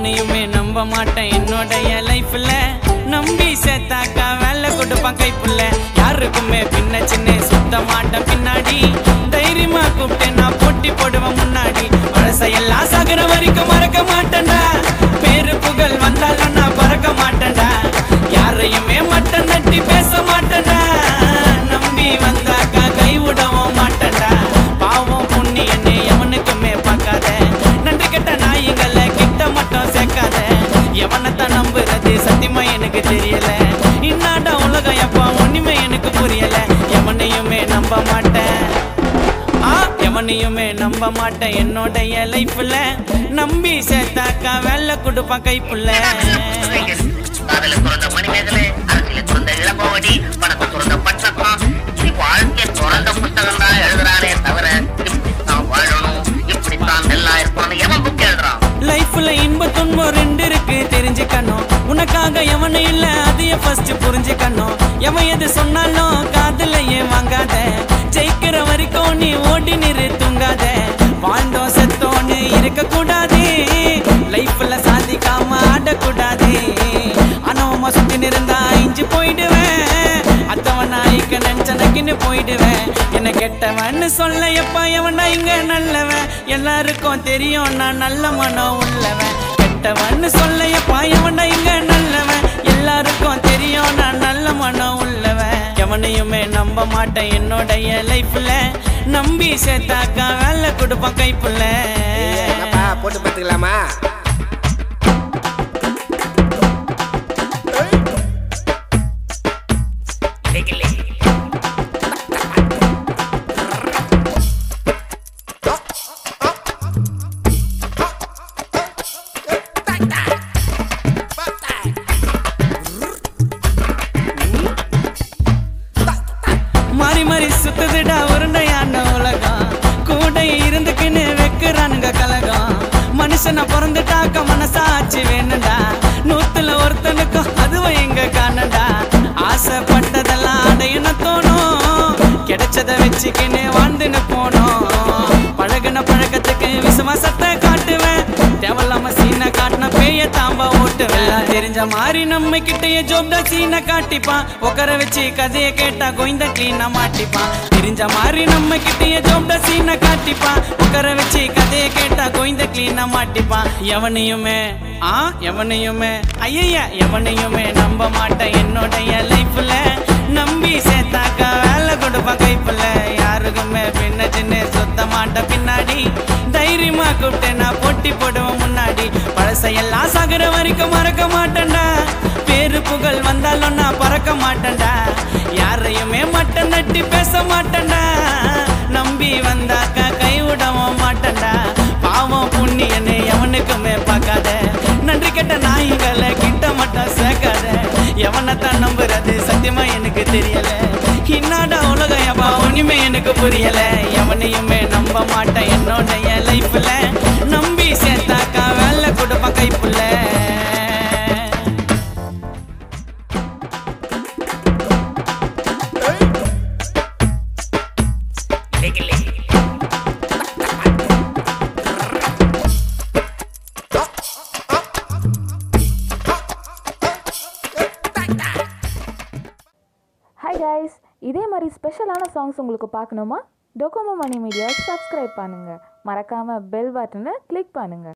எவனையுமே நம்ப மாட்டேன் என்னோடைய லைஃப்ல நம்பி சேர்த்தாக்கா வேலை கொடுப்பான் கைப்புள்ள யாருக்குமே பின்ன சின்ன சுத்த மாட்டேன் பின்னாடி தைரியமா கூப்பிட்டு நான் போட்டி போடுவேன் முன்னாடி பழசையெல்லாம் சாகுற வரைக்கும் மறக்க மாட்டேன்டா பேரு புகழ் வந்தாலும் நான் பறக்க மாட்டேன்டா யாரையுமே மட்டம் தட்டி பேச மாட்டேன்டா நம்பி வந்தாக்கா கை விடவும் மாட்டேன்டா பாவம் புண்ணியன்னு எவனுக்குமே பார்க்காத நன்றி கெட்ட நாய்களை கிட்ட மட்டும் சேர்க்காத எவனைத்தான் நம்புறது சத்தியமா எனக்கு தெரியல இன்னாட உலகம் எப்போ ஒண்ணுமே எனக்கு புரியல எவனையுமே நம்ப மாட்டேன் ஆ, எவனையுமே நம்ப மாட்டேன் என்னோடைய லைஃப்ல நம்பி சேர்த்தாக்கா வேலை கொடுப்பான் கைப்புள்ள காதல துறந்த மணிமேகலை அரசியல துறந்த இளங்கோவடி பணத்தை துறந்த பட்டக்கம் இப்படி வாழ்க்கை துறந்த புத்தகம் தான் எழுதுறானே தவிர இப்படித்தான் வாழணும் இப்படித்தான் நல்லா இருக்கணும் எவன் புக் எழுதுறான் லைஃப்ல இன்ப துன்பம் ரெண்டு இருக்கு தெரிஞ்சுக்கணும் உனக்காக எவனும் இல்ல அதைய ஃபர்ஸ்ட் புரிஞ்சுக்கணும் எவன் எது சொன்னாலும் காதுல ஏன் வாங்காத ஜெயிக்கிற வரைக்கும் நீ ஓடி நிறு தூங்காத வாழ்ந்தோம் செத்தோன்னு இருக்க கூடாது லைஃப்ல சாதிக்காம ஆடக்கூடாது அனவமா சுத்தி நிறந்தா இஞ்சி போயிடுவேன் அத்தவன் நாய்க்கு நினைச்சனக்கின்னு போயிடுவேன் என்ன கெட்டவன்னு சொல்ல எப்ப எவனா இங்க நல்லவன் எல்லாருக்கும் தெரியும் நான் நல்ல மனம் உள்ளவன் கெட்டவன்னு சொல்ல எப்ப எவனா இங்க நல்லவன் எல்லாருக்கும் தெரியும் நான் நல்ல மனம் உள்ளவன் எவனையுமே நம்ப மாட்டேன் என்னோடைய லைஃப்ல நம்பி சேர்த்தாக்கா வேலை கொடுப்பான் கைப்புள்ள என்னப்பா போட்டு பார்த்துக்கலாமா மாறி மாறி சுத்துதுடா உருண்டையான உலகம் கூட இருந்துக்கின்னு வைக்கிறானுங்க கலகம் மனுஷனை பிறந்துட்டாக்க மனசாட்சி வேணும்டா நூத்துல ஒருத்தனுக்கும் அதுவும் எங்க காணண்டா ஆசைப்பட்டதெல்லாம் அடையணும் தோணும் கிடைச்சத வச்சுக்கின்னு வாழ்ந்துன்னு போனோம் பழகுன பழக்கத்துக்கு விசுவாசத்தை காட்டுவேன் தேவையில்லாம சீனை காட்டின பேய தாம்பா ஓட்டுவேன் எல்லாம் தெரிஞ்ச மாதிரி நம்ம கிட்டயே ஜோப்டா சீனை காட்டிப்பான் உட்கார வச்சு கதையை கேட்டா கோய்ந்த கிளீனா மாட்டிப்பான் தெரிஞ்ச மாதிரி நம்ம கிட்டயே ஜோப்டா சீனை காட்டிப்பான் உட்கார வச்சு கதையை கேட்டா கோய்ந்த கிளீனா மாட்டிப்பான் எவனையுமே ஆ எவனையுமே ஐயா எவனையுமே நம்ப மாட்டேன் என்னுடைய லைஃப்ல நம்பி சேர்த்தாக்கா வேலை கொடுப்பான் கைப்புல யாருக்குமே பின்ன சின்ன சுத்த மாட்டேன் பின்னாடி தைரியமா கூப்பிட்டு நான் போட்டி போடுவேன் முன்னாடி பழசையெல்லாம் சாகுற வரைக்கும் மறக்க மாட்டேன்டா பேரு புகழ் வந்தாலும் நான் பறக்க மாட்டேன்டா யாரையுமே மட்டம் நட்டி பேச மாட்டேன்டா நம்பி வந்தாக்கா கை விடவும் மாட்டேன்டா பாவம் புண்ணியன்னு எவனுக்குமே பார்க்காத நன்றி கெட்ட நாய்களை கிட்ட மட்டும் சேர்க்காத எவனைத்தான் நம்புறது சத்தியமா எனக்கு தெரியல இன்னாட உலகம் எப்பா ஒண்ணுமே எனக்கு புரியல எவனையுமே நம்ப மாட்டேன் என்னோடைய லைஃப்ல நம்பி சேர்த்தாக்கா வேலை கொடுப்பான் கைப்புள்ள ஹாய் guys இதே மாதிரி ஸ்பெஷலான சாங்ஸ் உங்களுக்கு பார்க்கணுமா டொகோமோ மணி மீடியா சப்ஸ்கிரைப் பண்ணுங்கள் மறக்காமல் பெல் பட்டனை கிளிக் பண்ணுங்கள்